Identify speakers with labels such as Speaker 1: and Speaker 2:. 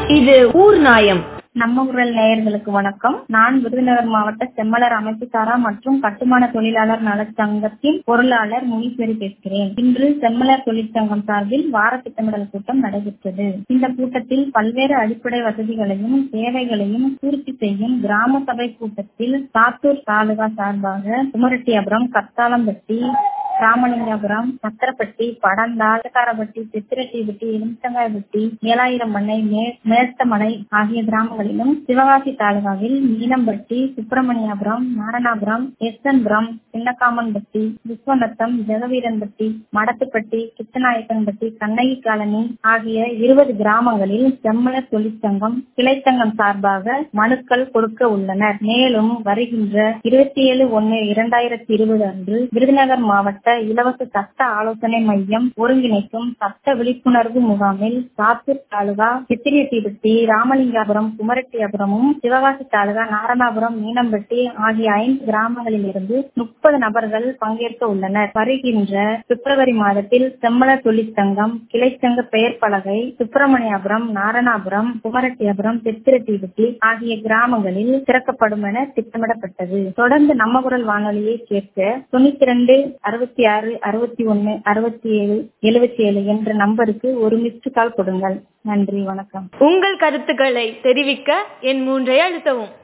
Speaker 1: இது ஊர் நாயம்
Speaker 2: நம்ம குரல் நேயர்களுக்கு வணக்கம் நான் விருதுநகர் மாவட்ட செம்மலர் அமைப்பு சாரா மற்றும் கட்டுமான தொழிலாளர் நலச்சங்கத்தின் பொருளாளர் முனீஸ்வரி பேசுகிறேன் இன்று செம்மலர் தொழிற்சங்கம் சார்பில் வார திட்டமிடல் கூட்டம் நடைபெற்றது இந்த கூட்டத்தில் பல்வேறு அடிப்படை வசதிகளையும் தேவைகளையும் பூர்த்தி செய்யும் கிராம சபை கூட்டத்தில் சாத்தூர் தாலுகா சார்பாக குமரட்டியாபுரம் கத்தாளம்பட்டி ராமலிங்கபுரம் சத்திரப்பட்டி படந்தால் காரப்பட்டி சித்திரட்டிப்பட்டி எலுமிச்சங்காயப்பட்டி ஏழாயிரம் மனை மேஸ்தமலை ஆகிய கிராமங்களிலும் சிவகாசி தாலுகாவில் மீனம்பட்டி சுப்பிரமணியபுரம் நாரணாபுரம் எஸ்என்புரம் சின்னக்காமன்பட்டி விஸ்வநத்தம் ஜெகவீரன்பட்டி மடத்துப்பட்டி கிருஷ்ணநாயக்கன்பட்டி கண்ணகி காலனி ஆகிய இருபது கிராமங்களில் செம்மலர் தொழிற்சங்கம் கிளைச்சங்கம் சார்பாக மனுக்கள் கொடுக்க உள்ளனர் மேலும் வருகின்ற இருபத்தி ஏழு ஒன்னு இரண்டாயிரத்தி இருபது அன்று விருதுநகர் மாவட்ட இலவச சட்ட ஆலோசனை மையம் ஒருங்கிணைக்கும் சட்ட விழிப்புணர்வு முகாமில் சாத்தூர் தாலுகா சித்திரியட்டிப்பட்டி ராமலிங்காபுரம் குமரட்டியாபுரமும் சிவகாசி தாலுகா நாரணாபுரம் மீனம்பட்டி ஆகிய ஐந்து கிராமங்களில் இருந்து முப்பது நபர்கள் பங்கேற்க உள்ளனர் வருகின்ற பிப்ரவரி மாதத்தில் செம்மலர் தொழிற்சங்கம் கிளைச்சங்க பெயர் பலகை சுப்பிரமணியபுரம் நாரணாபுரம் குமரட்டியாபுரம் சித்திரட்டிப்பட்டி ஆகிய கிராமங்களில் திறக்கப்படும் என திட்டமிடப்பட்டது தொடர்ந்து நம்ம குரல் வானொலியை கேட்க தொண்ணூத்தி ரெண்டு அறுபத்தி ஆறு அறுபத்தி ஒன்னு அறுபத்தி ஏழு எழுபத்தி ஏழு என்ற நம்பருக்கு ஒரு மிஸ்டு கால் கொடுங்கள் நன்றி வணக்கம்
Speaker 1: உங்கள் கருத்துக்களை தெரிவிக்க என் மூன்றை அழுத்தவும்